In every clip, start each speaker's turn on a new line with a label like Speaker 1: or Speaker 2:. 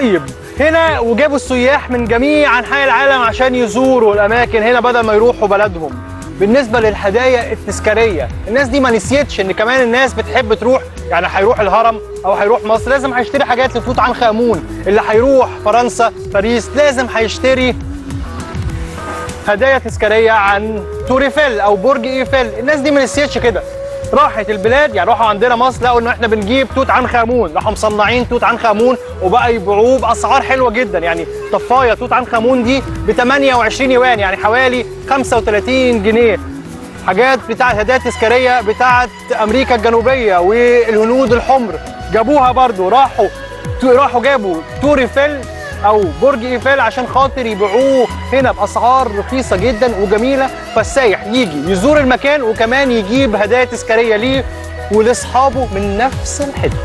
Speaker 1: طيب هنا وجابوا السياح من جميع انحاء العالم عشان يزوروا الاماكن هنا بدل ما يروحوا بلدهم بالنسبه للهدايا التذكاريه الناس دي ما نسيتش ان كمان الناس بتحب تروح يعني هيروح الهرم او هيروح مصر لازم هيشتري حاجات لتوت عنخ امون اللي هيروح فرنسا باريس لازم هيشتري هدايا تذكاريه عن تور ايفل او برج ايفل الناس دي ما نسيتش كده راحت البلاد يعني راحوا عندنا مصر لقوا ان احنا بنجيب توت عنخ امون راحوا مصنعين توت عنخ امون وبقى يبيعوه باسعار حلوه جدا يعني طفايه توت عنخ امون دي ب 28 يوان يعني حوالي 35 جنيه حاجات بتاعت هدايا تذكاريه بتاعت امريكا الجنوبيه والهنود الحمر جابوها برضو راحوا راحوا جابوا تور ايفل او برج ايفل عشان خاطر يبيعوه هنا باسعار رخيصه جدا وجميله فالسايح يجي يزور المكان وكمان يجيب هدايا تذكاريه ليه ولاصحابه من نفس الحته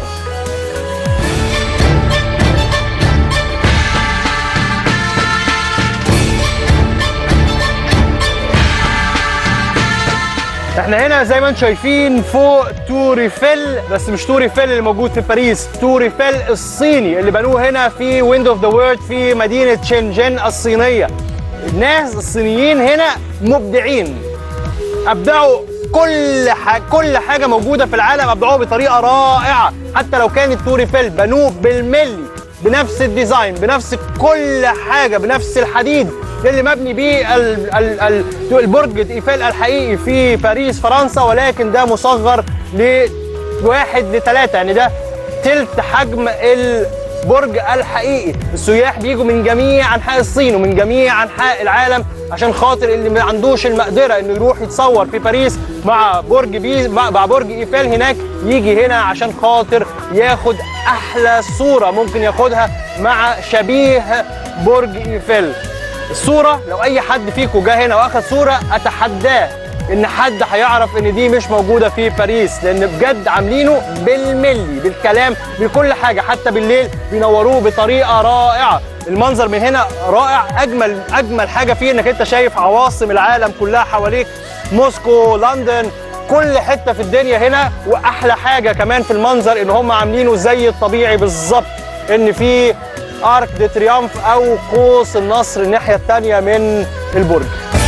Speaker 1: احنا هنا زي ما انتم شايفين فوق تور ايفل بس مش تور ايفل اللي موجود في باريس تور ايفل الصيني اللي بنوه هنا في ويند اوف ذا وورد في مدينه شنجن الصينيه الناس الصينيين هنا مبدعين ابدعوا كل حاجة كل حاجه موجوده في العالم ابدعوها بطريقه رائعه حتى لو كانت تور ايفل بنوه بالملي بنفس الديزاين بنفس كل حاجه بنفس الحديد اللي مبني بيه ال- ال- ال- البرج ايفل الحقيقي في باريس فرنسا ولكن ده مصغر لواحد لثلاثة يعني ده تلت حجم البرج الحقيقي السياح بيجوا من جميع انحاء الصين ومن جميع انحاء العالم عشان خاطر اللي ما عندوش المقدره انه يروح يتصور في باريس مع برج بي مع مع برج ايفل هناك يجي هنا عشان خاطر ياخد احلى صوره ممكن ياخدها مع شبيه برج ايفل الصورة لو أي حد فيكم جه هنا وأخد صورة أتحداه إن حد هيعرف إن دي مش موجودة في باريس لأن بجد عاملينه بالملي بالكلام بكل حاجة حتى بالليل بينوروه بطريقة رائعة المنظر من هنا رائع أجمل أجمل حاجة فيه إنك أنت شايف عواصم العالم كلها حواليك موسكو لندن كل حتة في الدنيا هنا وأحلى حاجة كمان في المنظر إن هم عاملينه زي الطبيعي بالظبط إن في ارك دي تريامف او قوس النصر الناحيه الثانيه من البرج